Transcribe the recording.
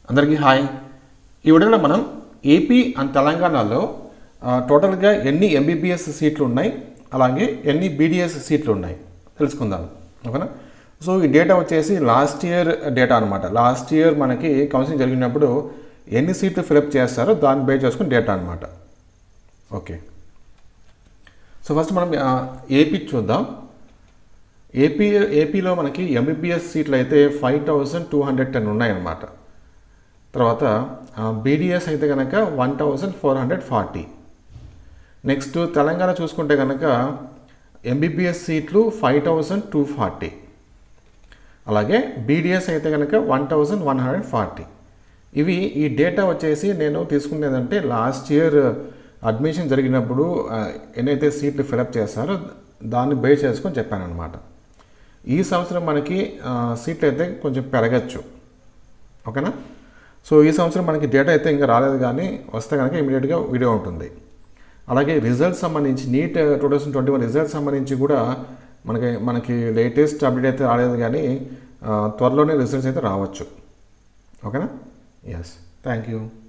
అందరికీ హాయ్ ఈ వీడియోలో మనం ఏపీ అండ్ తెలంగాణలో ఆ, టోటల్గా ఎన్ని ఎంబీబీఎస్ సీట్లు ఉన్నాయి అలాగే ఎన్ని బీడీఎస్ సీట్లు ఉన్నాయి తెలుసుకుందాం ఓకేనా సో ఈ డేటా వచ్చేసి లాస్ట్ ఇయర్ డేటా అనమాట లాస్ట్ ఇయర్ మనకి కౌన్సిలింగ్ జరిగినప్పుడు ఎన్ని సీట్లు ఫిలప్ చేస్తారో దాన్ని బేస్ చేసుకుని డేటా అనమాట ఓకే సో ఫస్ట్ మనం ఆ, ఏపీ చూద్దాం ఏపీ ఏపీలో మనకి ఎంబీబీఎస్ సీట్లు అయితే five thousand two hundred ten ఉన్నాయన్నమాట తర్వాత బీడీఎస్ అయితే కనుక one thousand four hundred forty next Telangana చూసుకుంటే కనుక ఎంబీబీఎస్ సీట్లు ఫైవ్ థౌజండ్ టూ ఫార్టీ అలాగే బీడీఎస్ అయితే కనుక one thousand one hundred forty ఇవి ఈ డేటా వచ్చేసి నేను తీసుకునేదంటే లాస్ట్ ఇయర్ అడ్మిషన్ జరిగినప్పుడు ఆ, ఎన్నైతే సీట్లు ఫిలప్ చేస్తారో దాన్ని బేస్ చేసుకొని చెప్పాను అనమాట ఈ సంవత్సరం మనకి ఆ, సీట్లు అయితే కొంచెం పెరగచ్చు ఓకేనా సో ఈ సంవత్సరం మనకి డేటా అయితే ఇంకా రాలేదు కానీ వస్తే కనుక ఇమీడియట్గా వీడియో ఉంటుంది అలాగే రిజల్ట్స్ సంబంధించి NEET two thousand twenty one results సంబంధించి కూడా మనకి మనకి లేటెస్ట్ అప్డేట్ అయితే రాలేదు కానీ ఆ, త్వరలోనే రిజల్ట్స్ అయితే రావచ్చు ఓకేనా ఎస్ థ్యాంక్ యూ